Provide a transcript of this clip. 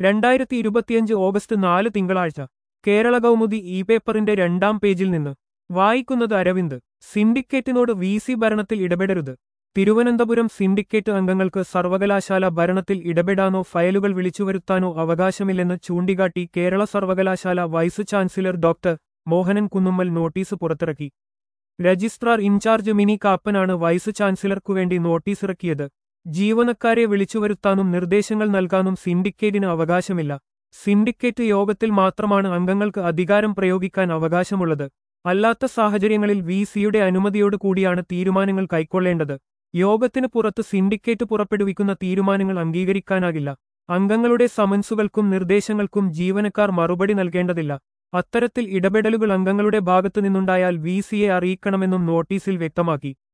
രണ്ടായിരത്തി ഇരുപത്തിയഞ്ച് ഓഗസ്റ്റ് നാല് തിങ്കളാഴ്ച കേരള കൗമുദി ഇ പേപ്പറിന്റെ രണ്ടാം പേജിൽ നിന്ന് വായിക്കുന്നത് അരവിന്ദ് സിൻഡിക്കേറ്റിനോട് വി സി ഭരണത്തിൽ ഇടപെടരുത് തിരുവനന്തപുരം സിൻഡിക്കേറ്റ് അംഗങ്ങൾക്ക് സർവകലാശാല ഭരണത്തിൽ ഇടപെടാനോ ഫയലുകൾ വിളിച്ചുവരുത്താനോ അവകാശമില്ലെന്ന് ചൂണ്ടിക്കാട്ടി കേരള സർവകലാശാല vice chancellor doctor Mohanan Kunnummal notice പുറത്തിറക്കി രജിസ്ട്രാർ ഇൻചാർജ് മിനി കാപ്പനാണ് വൈസ് ചാൻസലർക്കുവേണ്ടി നോട്ടീസിറക്കിയത് ജീവനക്കാരെ വിളിച്ചുവരുത്താനും നിർദ്ദേശങ്ങൾ നൽകാനും സിൻഡിക്കേറ്റിന് അവകാശമില്ല സിൻഡിക്കേറ്റ് യോഗത്തിൽ മാത്രമാണ് അംഗങ്ങൾക്ക് അധികാരം പ്രയോഗിക്കാൻ അവകാശമുള്ളത് അല്ലാത്ത സാഹചര്യങ്ങളിൽ വി സിയുടെ അനുമതിയോട് കൂടിയാണ് തീരുമാനങ്ങൾ കൈക്കൊള്ളേണ്ടത് യോഗത്തിന് പുറത്ത് സിൻഡിക്കേറ്റ് പുറപ്പെടുവിക്കുന്ന തീരുമാനങ്ങൾ അംഗീകരിക്കാനാകില്ല അംഗങ്ങളുടെ സമൻസുകൾക്കും നിർദ്ദേശങ്ങൾക്കും ജീവനക്കാർ മറുപടി നൽകേണ്ടതില്ല അത്തരത്തിൽ ഇടപെടലുകൾ അംഗങ്ങളുടെ ഭാഗത്തുനിന്നുണ്ടായാൽ വി സിയെ അറിയിക്കണമെന്നും നോട്ടീസിൽ വ്യക്തമാക്കി